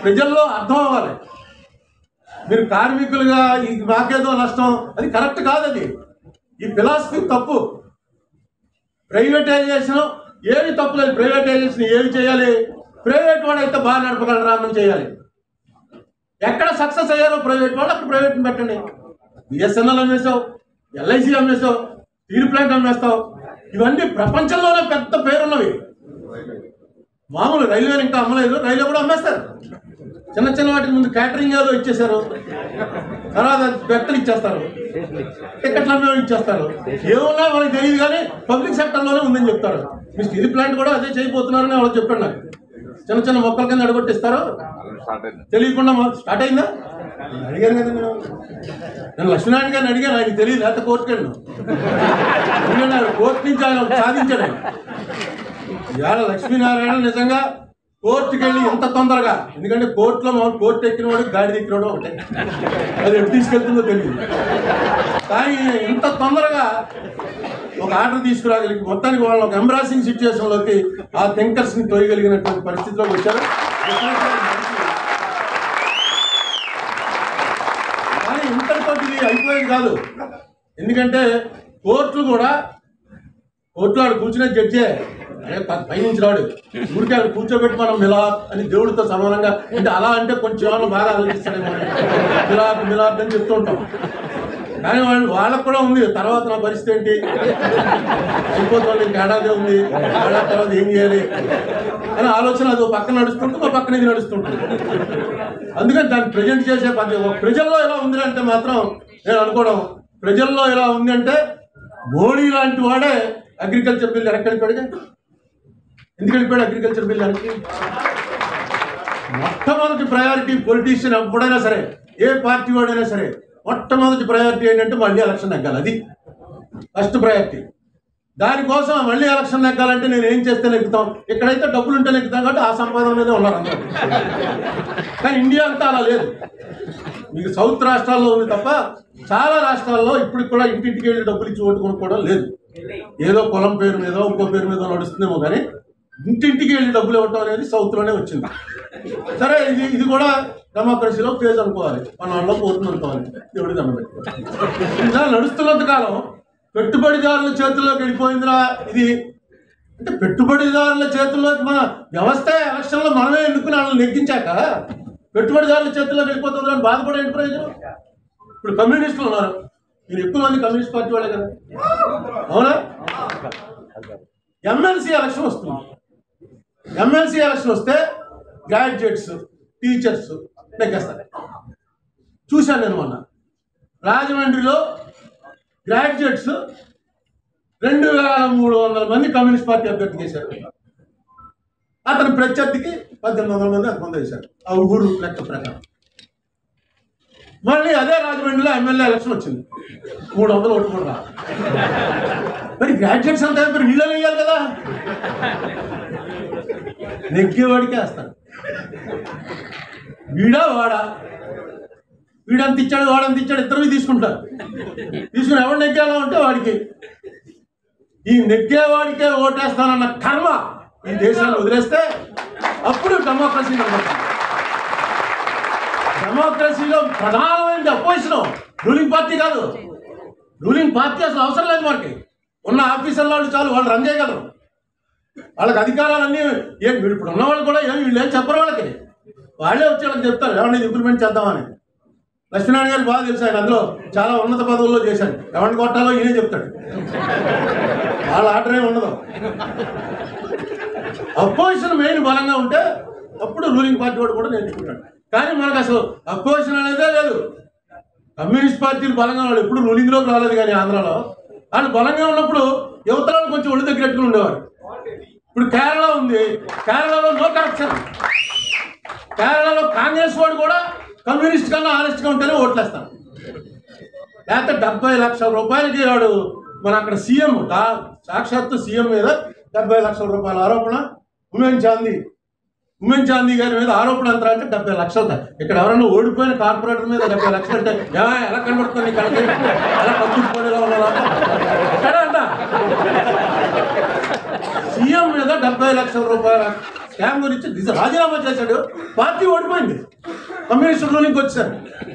ప్రజల్లో అర్థం అవ్వాలి మీరు కార్మికులుగా ఈ మాకేదో నష్టం అది కరెక్ట్ కాదు అది ఈ ఫిలాసఫీ తప్పు ప్రైవేటైజేషన్ ఏమి తప్పులేదు ప్రైవేటైజేషన్ ఏమి చేయాలి ప్రైవేట్ వాడు అయితే బాగా నడపగలరా అని చేయాలి ఎక్కడ సక్సెస్ అయ్యారో ప్రైవేట్ వాళ్ళు అక్కడ ప్రైవేట్ని పెట్టండి బిఎస్ఎన్ఎల్ అమ్మేసావు ఎల్ఐసి అమ్మేసావు స్టీల్ ప్లాంట్ అమ్మేస్తావు ఇవన్నీ ప్రపంచంలోనే పెద్ద పేరున్నవి మామూలు రైల్వే ఇంకా అమ్మలేదు రైల్వే కూడా అమ్మేస్తారు చిన్న చిన్న వాటి ముందు క్యాటరింగ్ ఏదో ఇచ్చేశారు తర్వాత వ్యక్తులు ఇచ్చేస్తారు టికెట్లు అమ్మే ఇచ్చేస్తారు ఏమున్నా మనకి తెలియదు కానీ పబ్లిక్ సెక్టర్లోనే ఉందని చెప్తారు మీ స్టీల్ ప్లాంట్ కూడా అదే చేయబోతున్నారని వాళ్ళు చెప్పాడు నాకు చిన్న చిన్న మొక్కల కింద అడగొట్టిస్తారు తెలియకుండా మా- స్టార్ట్ అయిందా అడిగాను కదా నేను నేను లక్ష్మీనారాయణ గారిని అడిగాను ఆయనకి తెలియదు లేకపోతే కోర్టుకి వెళ్ళను ఎందుకంటే ఆయన కోర్టు నుంచి ఆయన సాధించాడు ఆయన ఇవాళ లక్ష్మీనారాయణ నిజంగా కోర్టుకి వెళ్ళి ఎంత తొందరగా ఎందుకంటే కోర్టులో మనం కోర్టు ఎక్కిన వాడు గాడి ఎక్కిన వాడు ఒకటే అది ఎటు తీసుకెళ్తుందో తెలియదు కానీ ఇంత తొందరగా ఒక ఆర్డర్ తీసుకురాగలిగి మొత్తానికి వాళ్ళు ఒక ఎంబ్రాసింగ్ సిచ్యువేషన్లోకి ఆ థింకర్స్ని తోయగలిగినటువంటి పరిస్థితిలోకి వచ్చారు కానీ ఇంతటితో ఇది అయిపోయేది కాదు ఎందుకంటే కోర్టులు కూడా కోర్టులో ఆడు కూర్చునే జడ్జే అదే ప- పైనుంచి రాడు ఊరికే ఆడు కూర్చోబెట్టి మనం మిలాద్ అని దేవుడితో సమానంగా అంటే అలా అంటే కొంచెం ఏమన్నా బాగా ఆలోచిస్తాడేమో అని. మిలాద్ మిలాద్ అని చెప్తూ ఉంటాం కానీ వాళ్ళు వాళ్ళకు కూడా ఉంది తర్వాత నా పరిస్థితి ఏంటి అయిపోతుంది ఇంకా ఏడాది ఉంది ఏడాది తర్వాత ఏం చేయాలి అని ఆలోచన అది ఓ పక్కన నడుస్తుంటుంది ఒక పక్కన ఇది నడుస్తుంటుంది అందుకని దాన్ని ప్రజెంట్ చేసే పద్ధతి ఒక ప్రజల్లో ఎలా ఉంది అంటే మాత్రం నేను అనుకోవడం ప్రజల్లో ఎలా ఉంది అంటే మోడీ లాంటి వాడే అగ్రికల్చర్ బిల్ వెనక్కి వెళ్ళిపోయాడుగా ఎందుకు వెళ్ళిపోయాడు అగ్రికల్చర్ బిల్ వెనక్కి మొట్టమొదటి ప్రయారిటీ పొలిటీషియన్ ఎప్పుడైనా సరే ఏ పార్టీ వాడైనా సరే మొట్టమొదటి ప్రయారిటీ ఏంటంటే మళ్ళీ ఎలక్షన్ నెగ్గాలి అది ఫస్ట్ ప్రయారిటీ దానికోసం మళ్ళీ ఎలక్షన్ నెగ్గాలంటే నేను ఏం చేస్తే నెగ్గుతాం ఇక్కడైతే డబ్బులు ఉంటే నెగ్గుతాం కాబట్టి ఆ సంపాదన మీదే ఉన్నారు అందరూ కానీ ఇండియా అంతా అలా లేదు మీకు సౌత్ రాష్ట్రాల్లో ఉంది తప్ప చాలా రాష్ట్రాల్లో ఇప్పటికి కూడా ఇంటింటికి వెళ్ళి డబ్బులు ఇచ్చి ఓటు కొనుక్కోవడం లేదు ఏదో పొలం పేరు మీద ఇంకో పేరు మీద నడుస్తుందేమో కానీ ఇంటింటికి వెళ్ళి డబ్బులు ఇవ్వటం అనేది సౌత్లోనే వచ్చింది సరే ఇది ఇది కూడా డెమోక్రసీలో ఫేజ్ అనుకోవాలి మన వాళ్ళలో పోతుంది అనుకోవాలి దేవుడి దండం పెట్టుకోవాలి ఇలా నడుస్తున్నంత కాలం పెట్టుబడిదారుల చేతుల్లోకి వెళ్ళిపోయిందిరా ఇది అంటే పెట్టుబడిదారుల చేతుల్లోకి మన వ్యవస్థ ఎలక్షన్లో మనమే ఎన్నుకుని వాళ్ళని నెగ్గించాక పెట్టుబడిదారుల చేతుల్లోకి వెళ్ళిపోతుంది అని బాధపడే ఏంటి ప్రయోజనం ఇప్పుడు కమ్యూనిస్టులు ఉన్నారు మీరు ఎక్కువ మంది కమ్యూనిస్ట్ పార్టీ వాళ్ళే కదా అవునా ఎమ్మెల్సీ ఎలక్షన్ వస్తుంది ఎమ్మెల్సీ ఎలక్షన్ వస్తే గ్రాడ్యుయేట్స్ టీచర్స్ నెగ్గేస్తారు చూశాను నేను మొన్న రాజమండ్రిలో గ్రాడ్యుయేట్స్ రెండు వేల మూడు వందల మంది కమ్యూనిస్ట్ పార్టీ అభ్యర్థి చేశారు అతని ప్రత్యర్థికి పద్దెనిమిది వందల మంది అంతమంది వేశారు ఆ ఊరు లెక్క ప్రకారం మళ్ళీ అదే రాజమండ్రిలో ఎమ్మెల్యే ఎలక్షన్ వచ్చింది మూడు వందలు ఓటు కూడా రాదు. మరి గ్రాడ్యుయేట్స్ అంతా మరి వీళ్ళని వేయాలి కదా నెగ్గేవాడికే వేస్తాడు వీడా వాడా వీడంత ఇచ్చాడు వాడంత ఇచ్చాడు ఇద్దరు తీసుకుంటారు తీసుకుని ఎవడు నెగ్గాలో ఉంటే వాడికి ఈ నెగ్గేవాడికే ఓటేస్తానన్న కర్మ ఈ దేశాన్ని వదిలేస్తే అప్పుడు డెమోక్రసీ నిలబడుతుంది డెమోక్రసీలో ప్రధానమైనది అపోజిషన్ రూలింగ్ పార్టీ కాదు రూలింగ్ పార్టీ అసలు అవసరం లేదు మనకి ఉన్న ఆఫీసర్ల వాళ్ళు చాలు వాళ్ళు రన్ చేయగలరు వాళ్ళకి అధికారాలన్నీ ఏం వీళ్ళు ఇప్పుడు ఉన్న వాళ్ళు కూడా ఏం వీళ్ళు ఏం చెప్పరు వాళ్ళకి వాళ్ళే వచ్చి వాళ్ళకి చెప్తారు ఎవరిని ఇంప్లిమెంట్ చేద్దామని లక్ష్మీనారాయణ గారికి బాగా తెలుసు ఆయన అందులో చాలా ఉన్నత పదవుల్లో చేశాడు ఎవరిని కొట్టాలో ఈయనే చెప్తాడు వాళ్ళ ఆర్డర్ ఏమి ఉండదు అపోజిషన్ మెయిన్ బలంగా ఉంటే అప్పుడు రూలింగ్ పార్టీ వాడు కూడా నేర్చుకుంటాడు కానీ మనకు అసలు అపోజిషన్ అనేదే లేదు కమ్యూనిస్ట్ పార్టీలు బలంగా వాళ్ళు ఎప్పుడు రూలింగ్లోకి రాలేదు కానీ ఆంధ్రాలో వాళ్ళు బలంగా ఉన్నప్పుడు యువతరాలు కొంచెం ఒళ్ళు దగ్గరెట్టుకుని ఉండేవారు ఇప్పుడు కేరళ ఉంది కేరళలో నో కరప్షన్ కేరళలో కాంగ్రెస్ వాడు కూడా కమ్యూనిస్ట్ కన్నా ఆనెస్ట్గా ఉంటేనే ఓట్లేస్తాను లేకపోతే డెబ్బై లక్షల రూపాయలకి వాడు మన అక్కడ సీఎం దా- సాక్షాత్తు సీఎం మీద డెబ్బై లక్షల రూపాయల ఆరోపణ ఉమెన్ చాందీ ఉమెన్ చాందీ గారి మీద ఆరోపణ ఎంత అంటే డెబ్బై లక్షలు ఇక్కడ ఎవరైనా ఓడిపోయిన కార్పొరేటర్ మీద డెబ్బై లక్షలు అంటే "ఏమయ్య, ఎలా కనబడుతుంది కనుక ఎలా పట్టుకుపోయేలా ఉన్నారా ఎక్కడ అంట సీఎం మీద డెబ్బై లక్షల రూపాయల స్కామ్ గురించి దిశ రాజీనామా చేశాడు పార్టీ ఓడిపోయింది కమ్యూనిస్ట్ రూలింగ్కి వచ్చారు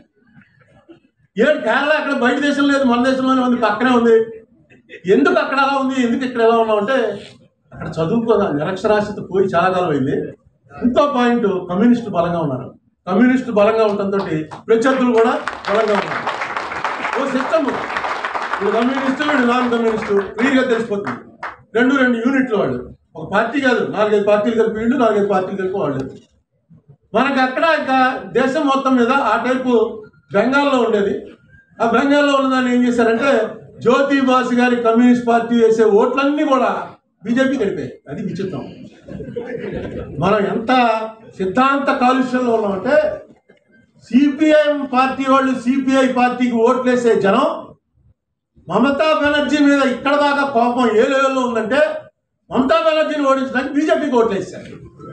ఏడు కేరళ అక్కడ బయట దేశం లేదు మన దేశంలోనే ఉంది పక్కనే ఉంది ఎందుకు అక్కడ అలా ఉంది ఎందుకు ఇక్కడ ఎలా ఉన్నాం అంటే అక్కడ చదువుకోదా నిరక్షరాస్యత పోయి చాలా కాలం అయింది ఇంకో పాయింట్ కమ్యూనిస్టు బలంగా ఉన్నారు కమ్యూనిస్టు బలంగా ఉండటంతో ప్రత్యర్థులు కూడా బలంగా ఉన్నారు ఓ సిస్టమ్ వీడు కమ్యూనిస్టు వీడు నాన్ కమ్యూనిస్టు క్లియర్గా తెలిసిపోతుంది రెండు రెండు యూనిట్లు వాళ్ళు ఒక పార్టీ కాదు నాలుగైదు పార్టీలు కలిపి వీళ్ళు నాలుగైదు పార్టీలు కలిపి వాళ్ళు మనకి అక్కడ ఇంకా దేశం మొత్తం మీద ఆ టైపు బెంగాల్లో ఉండేది ఆ బెంగాల్లో ఉన్నదాన్ని ఏం చేశారంటే జ్యోతి బాసు గారి కమ్యూనిస్ట్ పార్టీ వేసే ఓట్లన్నీ కూడా బీజేపీ గడిపాయి అది విచిత్రం మనం ఎంత సిద్ధాంత కాలుష్యంలో ఉన్నామంటే సిపిఐఎం పార్టీ వాళ్ళు సిపిఐ పార్టీకి ఓట్లేసే జనం మమతా బెనర్జీ మీద ఇక్కడ దాకా కోపం ఏ లెవెల్లో ఉందంటే మమతా బెనర్జీని ఓడించడానికి బీజేపీకి ఓట్లేసారు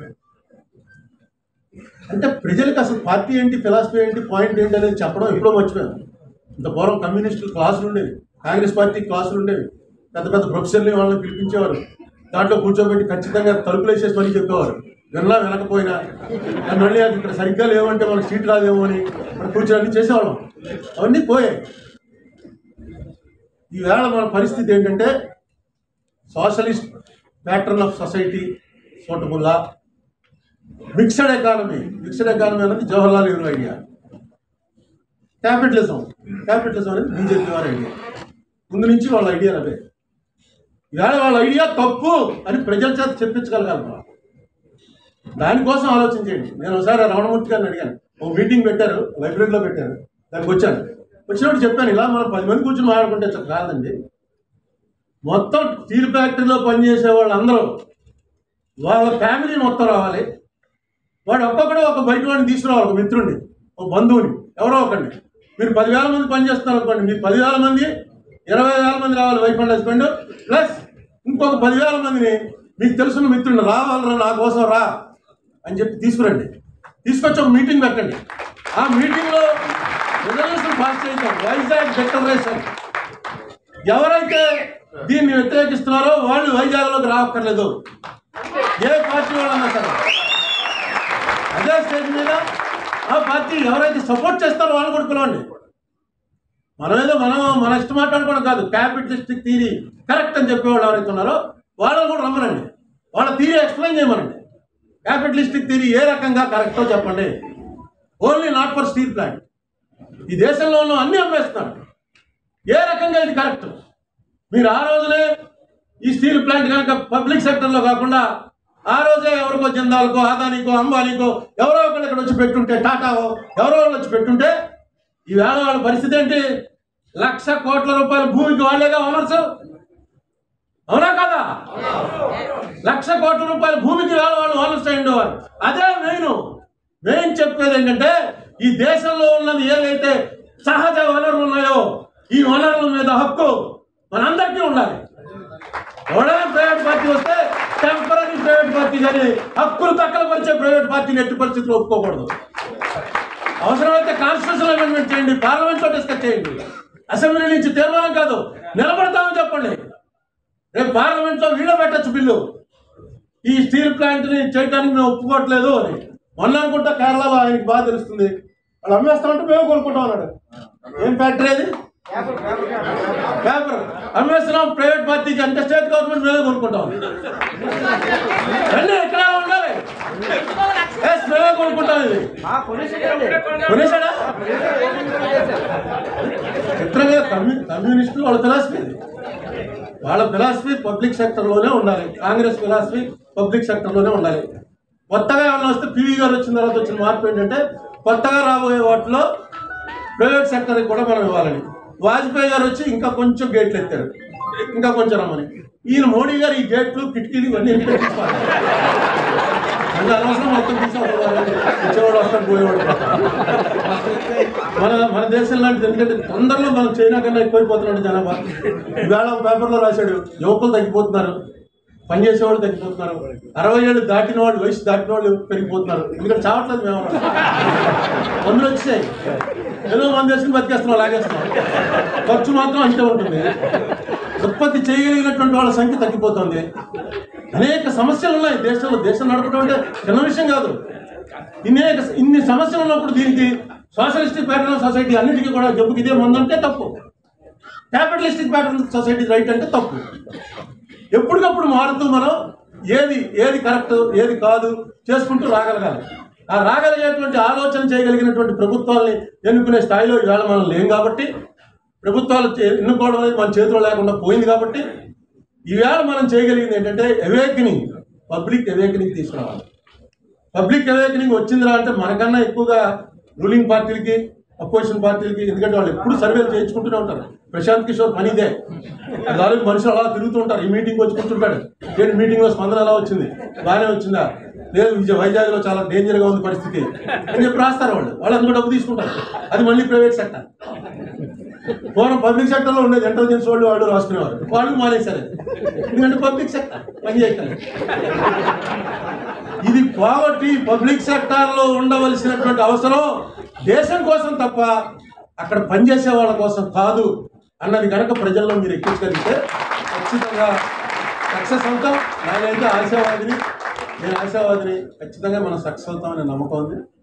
అంటే ప్రజలకు అసలు పార్టీ ఏంటి ఫిలాసఫీ ఏంటి పాయింట్ ఏంటి అనేది చెప్పడం ఎప్పుడో మర్చిపోయాం ఇంత పూర్వం కమ్యూనిస్టులు క్లాసులు ఉండేవి కాంగ్రెస్ పార్టీ క్లాసులు ఉండేవి పెద్ద పెద్ద ప్రొఫెసర్ని వాళ్ళని పిలిపించేవారు దాంట్లో కూర్చోబెట్టి ఖచ్చితంగా తలుపులు వేసేసి మరీ చెప్పేవారు వినలా వినకపోయినా అని మళ్ళీ అది ఇక్కడ సరిగ్గా లేవంటే మనకు సీట్ రాదేమో అని మనం కూర్చొని అన్ని చేసేవాళ్ళం అవన్నీ పోయాయి ఈవేళ మన పరిస్థితి ఏంటంటే సోషలిస్ట్ ప్యాటర్న్ ఆఫ్ సొసైటీ సోటబుల్లా మిక్స్డ్ ఎకానమీ మిక్స్డ్ ఎకానమీ అనేది Jawaharlal Nehru idea capitalism capitalism అనేది బీజేపీ వారి ఐడియా ముందు నుంచి వాళ్ళ ఐడియా అదే ఇవాళ వాళ్ళ ఐడియా తప్పు అని ప్రజల చేత చెప్పించగలగాలి మనం. దానికోసం ఆలోచించండి నేను ఒకసారి రమణమూర్తి గారిని అడిగాను ఒక మీటింగ్ పెట్టారు లైబ్రరీలో పెట్టారు దానికి వచ్చాను వచ్చినప్పుడు చెప్పాను ఇలా మనం పది మంది కూర్చొని మాట్లాడుకుంటే చక్క కాదండి మొత్తం స్టీల్ ఫ్యాక్టరీలో పనిచేసే వాళ్ళందరూ వాళ్ళ ఫ్యామిలీ మొత్తం రావాలి వాడు ఒక్కొక్కడు ఒక బయట వాడిని తీసుకురావాలి ఒక మిత్రుడిని ఒక బంధువుని ఎవరో ఒకరిని మీరు పదివేల మంది పనిచేస్తున్నారు అనుకోండి మీరు పదివేల మంది ఇరవై వేల మంది రావాలి వైఫ్ అండ్ హస్బెండ్ ప్లస్ ఇంకొక పదివేల మందిని మీకు తెలుసున్న మిత్రుడిని రావాలరా నా కోసం రా అని చెప్పి తీసుకురండి తీసుకొచ్చి ఒక మీటింగ్ పెట్టండి ఆ మీటింగ్లో రిజల్యూషన్ పాస్ చేద్దాం వైజాగ్ డిక్లరేషన్ ఎవరైతే దీన్ని వ్యతిరేకిస్తున్నారో వాళ్ళు వైజాగ్లోకి రావక్కర్లేదు ఏ పార్టీ వాళ్ళన్నా సరే అదే స్టేజ్ మీద ఆ పార్టీ ఎవరైతే సపోర్ట్ చేస్తారో వాళ్ళు కూడా పిలవండి మనం ఏదో మనం మన ఇష్టం మాట్లాడుకోవడం కాదు క్యాపిటలిస్టిక్ థీరీ కరెక్ట్ అని చెప్పేవాళ్ళు ఎవరైతే ఉన్నారో వాళ్ళని కూడా రమ్మనండి వాళ్ళ థీరీ ఎక్స్ప్లెయిన్ చేయమనండి క్యాపిటలిస్టిక్ థీరీ ఏ రకంగా కరెక్టో చెప్పండి only not for steel plant ఈ దేశంలో ఉన్న అన్ని అమ్మేస్తున్నారు ఏ రకంగా ఇది కరెక్ట్ మీరు ఆ రోజునే ఈ స్టీల్ ప్లాంట్ కనుక పబ్లిక్ సెక్టర్లో కాకుండా ఆ రోజే ఎవరికో జిందాల్కో ఆదానికో అంబానీకో ఎవరో ఒకరు ఇక్కడ వచ్చి పెట్టుంటే టాటావో ఎవరో ఒకరు వచ్చి పెట్టుంటే ఈవేళ వాళ్ళ పరిస్థితి ఏంటి లక్ష కోట్ల రూపాయల భూమికి వాళ్ళేగా ఓనర్స్ అవునా కదా లక్ష కోట్ల రూపాయల భూమికి వేళ వాళ్ళు ఓనర్స్ అయి ఉండేవారు అదే మెయిన్ మెయిన్ చెప్పేది ఏంటంటే ఈ దేశంలో ఉన్నది ఏవైతే సహజ వనరులు ఉన్నాయో ఈ వనరుల మీద హక్కు మనందరికీ ఉండాలి ఎవడైనా ప్రైవేట్ పార్టీ వస్తే టెంపరీ ప్రైవేట్ పార్టీ కానీ హక్కులు దక్కలపరిచే ప్రైవేట్ పార్టీని ఎట్టి పరిస్థితుల్లో ఒప్పుకోకూడదు అవసరమైతే కాన్స్టిట్యూషన్ అమెండ్మెంట్ చేయండి పార్లమెంట్ లో డిస్కస్ చేయండి అసెంబ్లీ నుంచి తీర్మానం కాదు నిలబడతామని చెప్పండి రేపు పార్లమెంట్ లో వీడియో పెట్టచ్చు బిల్లు ఈ స్టీల్ ప్లాంట్ ని చేయడానికి మేము ఒప్పుకోవట్లేదు అని మొన్న అనుకుంటా కేరళలో ఆయనకి బాగా తెలుస్తుంది వాళ్ళు అమ్మేస్తామంటే మేము కొనుక్కుంటాం అన్నాడు ఏం ఫ్యాక్టరీ అది పేపర్ అమ్మేస్తున్నాం ప్రైవేట్ పార్టీకి అంటే స్టేట్ గవర్నమెంట్ మేమే కొనుక్కుంటాం రండి ఇక్కడ ఉండాలి ఎస్ మేమే కొనుక్కుంటాం ఇది కొనేసాడా చిత్రంగా కమ్యూ కమ్యూనిస్టులు వాళ్ళ ఫిలాసఫీ ఇది వాళ్ళ ఫిలాసఫీ పబ్లిక్ సెక్టర్లోనే ఉండాలి కాంగ్రెస్ ఫిలాసఫీ పబ్లిక్ సెక్టర్లోనే ఉండాలి కొత్తగా ఏమైనా వస్తే పివి గారు వచ్చిన తర్వాత వచ్చిన మార్పు ఏంటంటే కొత్తగా రాబోయే వాటిలో ప్రైవేట్ సెక్టర్కి కూడా మనం ఇవ్వాలని వాజ్పేయి గారు వచ్చి ఇంకా కొంచెం గేట్లు ఎత్తారు ఇంకా కొంచెం రమ్మని ఈయన మోడీ గారు ఈ గేట్లు కిటికీలు ఇవన్నీ ఎందుకు తీసుకోవాలి ఇంకా అనవసరం మొత్తం తీసేవాడు ఇచ్చేవాడు వస్తాడు పోయేవాడు పోతాడు. మన మన దేశం లాంటిది ఎందుకంటే తొందరలో మనం చైనా కన్నా ఎక్కువైపోతున్నాడు జనాభా ఇవాళ ఒక పేపర్లో రాశాడు యువకులు తగ్గిపోతున్నారు పనిచేసేవాళ్ళు తగ్గిపోతున్నారు అరవై ఏళ్ళు దాటిన వాళ్ళు వయసు దాటిన వాళ్ళు పెరిగిపోతున్నారు ఎందుకంటే చావట్లేదు మేము మందులు వచ్చాయి ఏదో మంది వేసుకుని బతికేస్తున్నాం లాగేస్తున్నాం ఖర్చు మాత్రం అంతే ఉంటుంది ఉత్పత్తి చేయగలిగినటువంటి వాళ్ళ సంఖ్య తగ్గిపోతుంది అనేక సమస్యలు ఉన్నాయి దేశంలో దేశం నడపడం అంటే చిన్న విషయం కాదు ఇన్నేక ఇన్ని సమస్యలు ఉన్నప్పుడు దీనికి సోషలిస్టిక్ ప్యాటర్న్ సొసైటీ అన్నిటికీ కూడా జబ్బుకి ఇదే ముందంటే తప్పు క్యాపిటలిస్టిక్ ప్యాటర్న్ సొసైటీ రైట్ అంటే తప్పు ఎప్పటికప్పుడు మారుతూ మనం ఏది ఏది కరెక్ట్ ఏది కాదు చేసుకుంటూ రాగలగాలి ఆ రాగలిగేటువంటి ఆలోచన చేయగలిగినటువంటి ప్రభుత్వాల్ని ఎన్నుకునే స్థాయిలో ఇవాళ మనం లేం కాబట్టి ప్రభుత్వాలు చే- ఎన్నుకోవడం అనేది మన చేతిలో లేకుండా పోయింది కాబట్టి ఈవేళ మనం చేయగలిగింది ఏంటంటే అవేకనింగ్ పబ్లిక్ అవేకనింగ్ తీసుకురావాలి పబ్లిక్ అవేకనింగ్ వచ్చిందిరా అంటే మనకన్నా ఎక్కువగా రూలింగ్ పార్టీలకి అపోజిషన్ పార్టీలకి ఎందుకంటే వాళ్ళు ఎప్పుడు సర్వేలు చేయించుకుంటూనే ఉంటారు ప్రశాంత్ కిషోర్ పని ఇదే దానికి మనుషులు అలా తిరుగుతూ ఉంటారు ఈ మీటింగ్ వచ్చి కూర్చుంటాడు ఏంటి మీటింగ్ లో స్పందన ఎలా వచ్చింది బాగానే వచ్చిందా లేదు విజయ వైజాగ్ లో చాలా డేంజర్ గా ఉంది పరిస్థితి అని చెప్పి రాస్తారు వాళ్ళు వాళ్ళు అందులో డబ్బు తీసుకుంటారు అది మళ్ళీ ప్రైవేట్ సెక్టర్ పూర్వం పబ్లిక్ సెక్టర్ లో ఉండేది ఇంటెలిజెన్స్ వాళ్ళు వాళ్ళు రాసుకునేవారు వాళ్ళు మానేశారు ఎందుకంటే పబ్లిక్ సెక్టర్ పని చేయగలరు ఇది పోగొట్టి పబ్లిక్ సెక్టార్ లో ఉండవలసినటువంటి అవసరం దేశం కోసం తప్ప అక్కడ పనిచేసే వాళ్ళ కోసం కాదు అన్నది కనుక ప్రజల్లో మీరు ఎక్కించగలిగితే ఖచ్చితంగా సక్సెస్ అవుతాం నేనైతే ఆశావాదిని నేను ఆశావాదిని ఖచ్చితంగా మనం సక్సెస్ అవుతామనే నమ్మకం ఉంది